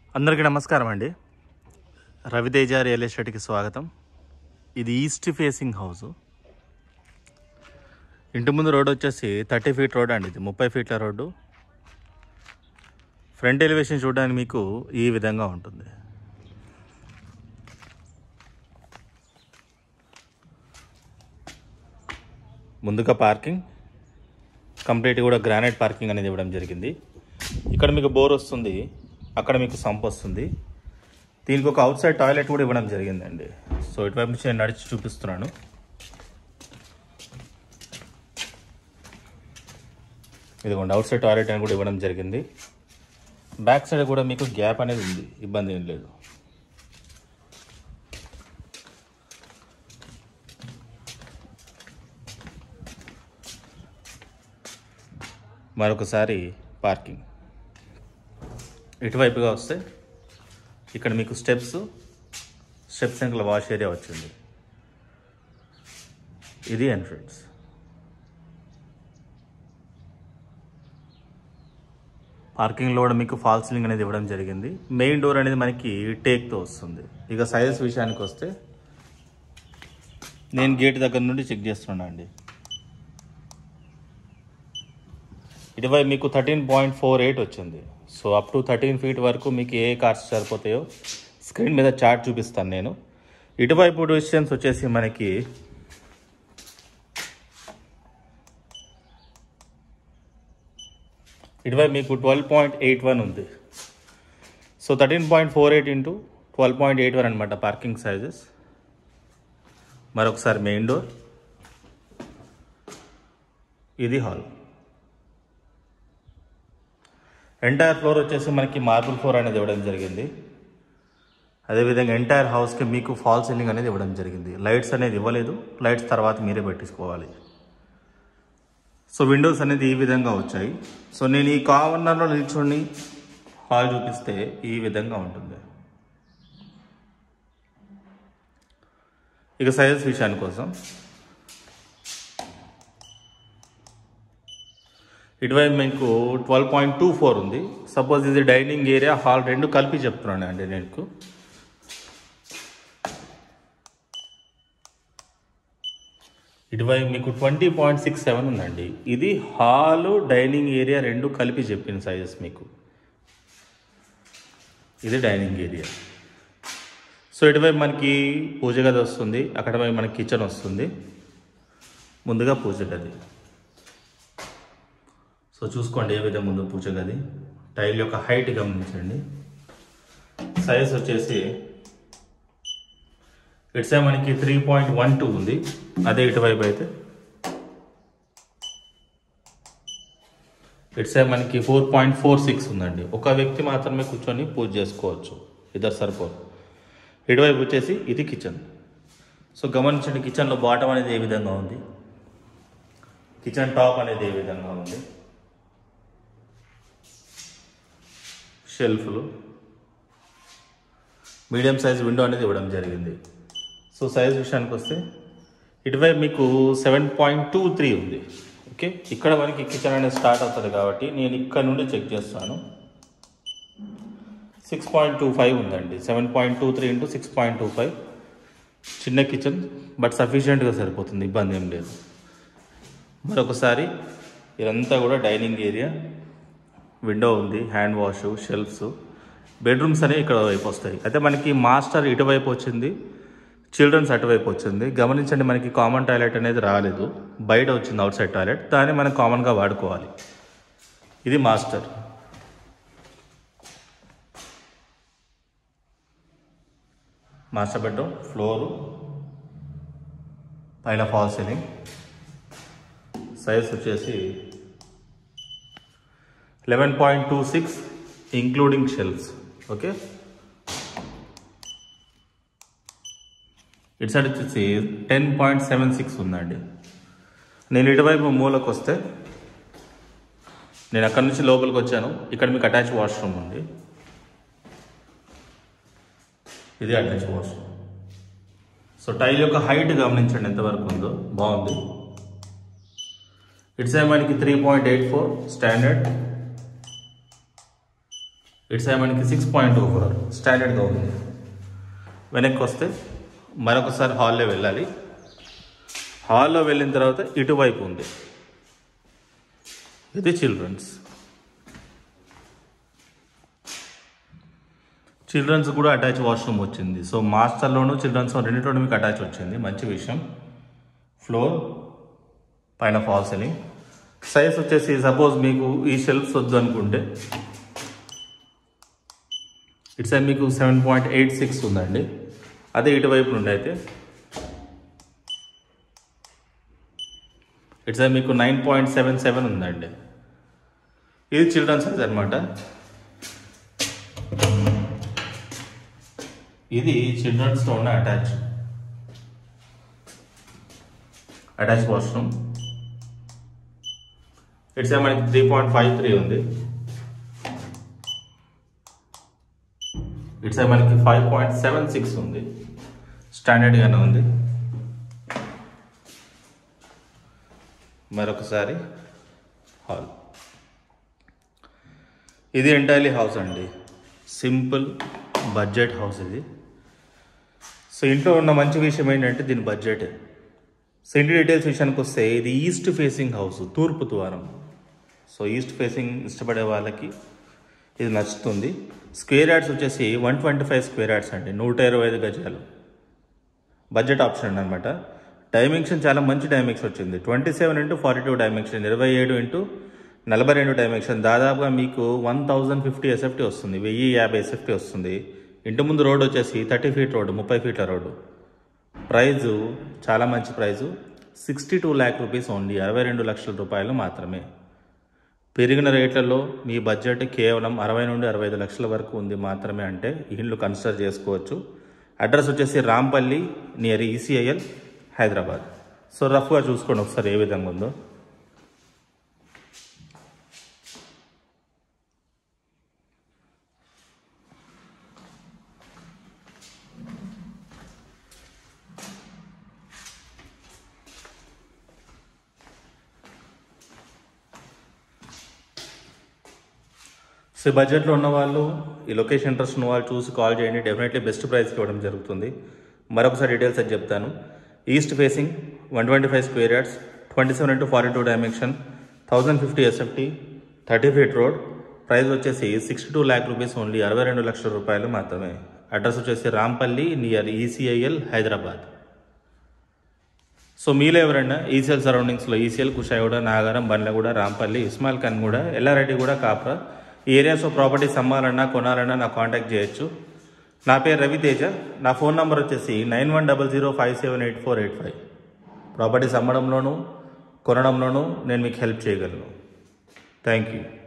అందరికీ నమస్కారం అండి రవితేజ రియల్ ఎస్టేట్కి స్వాగతం ఇది ఈస్ట్ ఫేసింగ్ హౌస్ ఇంటి ముందు రోడ్ వచ్చేసి థర్టీ ఫీట్ రోడ్ అండి ఇది ముప్పై ఫీట్ల రోడ్డు ఫ్రంట్ ఎలివేషన్ చూడడానికి మీకు ఈ విధంగా ఉంటుంది ముందుగా పార్కింగ్ కంప్లీట్ కూడా గ్రానైట్ పార్కింగ్ అనేది ఇవ్వడం జరిగింది ఇక్కడ మీకు బోర్ వస్తుంది అక్కడ మీకు సంప్ వస్తుంది దీనికి ఒక అవుట్ సైడ్ టాయిలెట్ కూడా ఇవ్వడం జరిగిందండి సో ఇటువైపు నుంచి నేను నడిచి చూపిస్తున్నాను ఇదిగోండి అవుట్ సైడ్ టాయిలెట్ అని కూడా ఇవ్వడం జరిగింది బ్యాక్ సైడ్ కూడా మీకు గ్యాప్ అనేది ఉంది ఇబ్బంది ఏం లేదు మరొకసారి పార్కింగ్ ఇటువైపుగా వస్తే ఇక్కడ మీకు స్టెప్స్ స్టెప్స్ వెనకాల వాష్ ఏరియా వచ్చింది ఇది ఎంట్రన్స్ పార్కింగ్లో కూడా మీకు ఫాల్ సీలింగ్ అనేది ఇవ్వడం జరిగింది మెయిన్ డోర్ అనేది మనకి టేక్తో వస్తుంది ఇక సైజెస్ విషయానికి వస్తే నేను గేట్ దగ్గర నుండి చెక్ చేస్తున్నా అండి ఇటువైపు మీకు థర్టీన్ పాయింట్ ఫోర్ ఎయిట్ వచ్చింది so up to thirteen feet వరకు మీకు ఏ కార్స్ సరిపోతాయో స్క్రీన్ మీద చార్ట్ చూపిస్తాను నేను ఇటువైపు డిస్టెన్స్ వచ్చేసి మనకి ఇటువైపు మీకు ట్వెల్వ్ పాయింట్ ఎయిట్ వన్ ఉంది so thirteen point four eight into twelve point eight one అనమాట పార్కింగ్ సైజెస్ మరొకసారి మెయిన్ డోర్ ఇది హాల్ ఎంటైర్ ఫ్లోర్ వచ్చేసి మనకి మార్బుల్ ఫ్లోర్ అనేది ఇవ్వడం జరిగింది అదేవిధంగా ఎంటైర్ హౌస్కి మీకు ఫాల్ సీలింగ్ అనేది ఇవ్వడం జరిగింది లైట్స్ అనేది ఇవ్వలేదు లైట్స్ తర్వాత మీరే పెట్టించుకోవాలి సో విండోస్ అనేది ఈ విధంగా వచ్చాయి సో నేను ఈ కార్నర్లో నిల్చొని హాల్ చూపిస్తే ఈ విధంగా ఉంటుంది ఇక సైజెస్ విషయాని కోసం ఇటువైపు మీకు ట్వెల్వ్ పాయింట్ టూ ఫోర్ ఉంది సపోజ్ ఇది డైనింగ్ ఏరియా హాల్ రెండు కలిపి చెప్తున్నాను అండి నేను ఇటువైపు మీకు ట్వంటీ పాయింట్ సిక్స్ సెవెన్ ఉందండి ఇది హాలు డైనింగ్ ఏరియా రెండు కలిపి చెప్పిన సైజెస్ మీకు ఇది డైనింగ్ ఏరియా సో ఇటువైపు మనకి పూజ గది వస్తుంది అక్కడ వైపు మనకి కిచెన్ వస్తుంది ముందుగా పూజ గది సో చూసుకోండి ఏ విధంగా ఉందో పూజ గది టైల్ యొక్క హైట్ గమనించండి సైజ్ వచ్చేసి ఇట్స్ మనకి త్రీ పాయింట్ వన్ టూ ఉంది అదే ఇటువైపు అయితే ఇట్స్ మనకి ఫోర్ పాయింట్ ఫోర్ సిక్స్ ఉందండి ఒక వ్యక్తి మాత్రమే కూర్చొని పూజ చేసుకోవచ్చు ఇద్దరు సరిపోరు ఇటువైపు వచ్చేసి ఇది కిచెన్ సో గమనించండి కిచెన్లో బాటమ్ అనేది ఏ విధంగా ఉంది కిచెన్ టాప్ అనేది ఏ విధంగా ఉంది షెల్ఫ్లు మీడియం సైజ్ విండో అనేది ఇవ్వడం జరిగింది సో సైజ్ విషయానికి వస్తే ఇటువైపు మీకు సెవెన్ పాయింట్ టూ త్రీ ఉంది ఓకే ఇక్కడ మనకి కిచెన్ అనేది స్టార్ట్ అవుతుంది కాబట్టి నేను ఇక్కడ నుండి చెక్ చేస్తాను సిక్స్ పాయింట్ టూ ఫైవ్ ఉందండి seven point two three into six point two five చిన్న కిచెన్ బట్ సఫిషియెంట్గా సరిపోతుంది ఇబ్బంది ఏం లేదు మరొకసారి ఇదంతా కూడా డైనింగ్ ఏరియా విండో ఉంది హ్యాండ్ వాష్ షెల్ఫ్స్ బెడ్రూమ్స్ అనేవి ఇక్కడ వైపు వస్తాయి అయితే మనకి మాస్టర్ ఇటువైపు వచ్చింది చిల్డ్రన్స్ అటువైపు వచ్చింది గమనించండి మనకి కామన్ టాయిలెట్ అనేది రాలేదు బయట వచ్చింది అవుట్ సైడ్ టాయిలెట్ దాన్ని మనం కామన్గా వాడుకోవాలి ఇది మాస్టర్ మాస్టర్ బెడ్రూమ్ ఫ్లోరు పైన ఫాల్ సీలింగ్ సైజ్ వచ్చేసి eleven point two six including shelves okay ఇటు సైడ్ వచ్చేసి టెన్ పాయింట్ సెవెన్ సిక్స్ ఉందండి నేను ఇటువైపు మూలకు వస్తే నేను అక్కడి నుంచి లోపలికి వచ్చాను ఇక్కడ మీకు అటాచ్ వాష్రూమ్ ఉంది ఇది అటాచ్ వాష్రూమ్ సో టైల్ యొక్క హైట్ గమనించండి ఎంతవరకు ఉందో బాగుంది ఇట్స్ మనకి three point eight four standard ఇటు సైడ్ మనకి సిక్స్ పాయింట్ టూ ఫోర్ స్టాండర్డ్గా ఉంది వెనక్కి వస్తే మరొకసారి హాల్లో వెళ్ళాలి హాల్లో వెళ్ళిన తర్వాత ఇటువైపు ఉంది ఇది చిల్డ్రన్స్ చిల్డ్రన్స్ కూడా అటాచ్ వాష్రూమ్ వచ్చింది సో మాస్టర్లోను చిల్డ్రన్స్ రెండింటిలోనూ మీకు అటాచ్ వచ్చింది మంచి విషయం ఫ్లోర్ పైన ఫాల్ సీలింగ్ సైజ్ వచ్చేసి సపోజ్ మీకు ఈ షెల్ఫ్స్ వద్దు అనుకుంటే ఇట్స్ మీకు సెవెన్ పాయింట్ ఎయిట్ సిక్స్ ఉందండి అదే ఇటువైపు నుండి అయితే ఇట్స్ మీకు నైన్ పాయింట్ సెవెన్ సెవెన్ ఉందండి ఇది చిల్డ్రన్ సైజ్ అనమాట ఇది చిల్డ్రన్స్తో ఉన్న అటాచ్ అటాచ్ వాష్రూమ్ ఇట్స్ మనకి త్రీ పాయింట్ ఫైవ్ త్రీ ఉంది ఇట్స్ మనకి ఫైవ్ పాయింట్ సెవెన్ సిక్స్ ఉంది స్టాండర్డ్గానే ఉంది మరొకసారి హాల్ ఇది ఎంటైర్లీ హౌస్ అండి సింపుల్ బడ్జెట్ హౌస్ ఇది సో ఇంట్లో ఉన్న మంచి విషయం ఏంటంటే దీని బడ్జెట్ సో ఇంటి డీటెయిల్స్ విషయానికి వస్తే ఇది ఈస్ట్ ఫేసింగ్ హౌస్ తూర్పు ద్వారం సో ఈస్ట్ ఫేసింగ్ ఇష్టపడే వాళ్ళకి ఇది నచ్చుతుంది స్క్వేర్ యార్డ్స్ వచ్చేసి one twenty five square yards అండి నూట ఇరవై ఐదు గజాలు బడ్జెట్ ఆప్షన్ అనమాట డైమెన్షన్ చాలా మంచి డైమెన్షన్ వచ్చింది twenty seven into forty two dimension ఇరవై ఏడు ఇంటూ నలభై రెండు డైమెన్షన్ దాదాపుగా మీకు వన్ థౌజండ్ ఫిఫ్టీ ఎస్ఎఫ్టీ వస్తుంది వెయ్యి యాభై ఎస్ఎఫ్టీ వస్తుంది ఇంటి ముందు రోడ్ వచ్చేసి థర్టీ ఫీట్ రోడ్డు ముప్పై ఫీట్ల రోడ్డు ప్రైజు చాలా మంచి price sixty two lakh rupees only అరవై రెండు లక్షల రూపాయలు మాత్రమే పెరిగిన రేట్లలో మీ బడ్జెట్ కేవలం అరవై నుండి అరవై ఐదు లక్షల వరకు ఉంది మాత్రమే అంటే ఈ ఇల్లు కన్సిడర్ చేసుకోవచ్చు అడ్రస్ వచ్చేసి Rampally near ECIL Hyderabad so రఫ్గా చూసుకోండి ఒకసారి ఏ విధంగా ఉందో సో ఈ బడ్జెట్లో ఉన్న వాళ్ళు ఈ లొకేషన్ ఇంట్రెస్ట్ ఉన్న వాళ్ళు చూసి కాల్ చేయండి డెఫినెట్లీ బెస్ట్ ప్రైస్కి ఇవ్వడం జరుగుతుంది మరొకసారి డీటెయిల్స్ అది చెప్తాను east facing one twenty five square yards twenty seven into forty two dimension thousand fifty SFT thirty feet road price వచ్చేసి sixty two lakh rupees only అరవై రెండు లక్షల రూపాయలు మాత్రమే అడ్రస్ వచ్చేసి Rampally near ECIL Hyderabad so మీలో ఎవరైనా ఈసీఎల్ సరౌండింగ్స్లో ఈసీఎల్ కుషాయిగూడ నాగారం బండ్లగూడ రాంపల్లి ఇస్మాయిల్ ఖాన్ కూడా ఎల్లారెడ్డి కూడా కాప్రా ఈ ఏరియాస్లో ప్రాపర్టీస్ అమ్మాలన్నా కొనాలన్నా నాకు కాంటాక్ట్ చేయొచ్చు నా పేరు రవితేజ నా ఫోన్ నంబర్ వచ్చేసి nine one double zero five seven eight four eight five properties అమ్మడంలోనూ కొనడంలోనూ నేను మీకు హెల్ప్ చేయగలను థ్యాంక్ యూ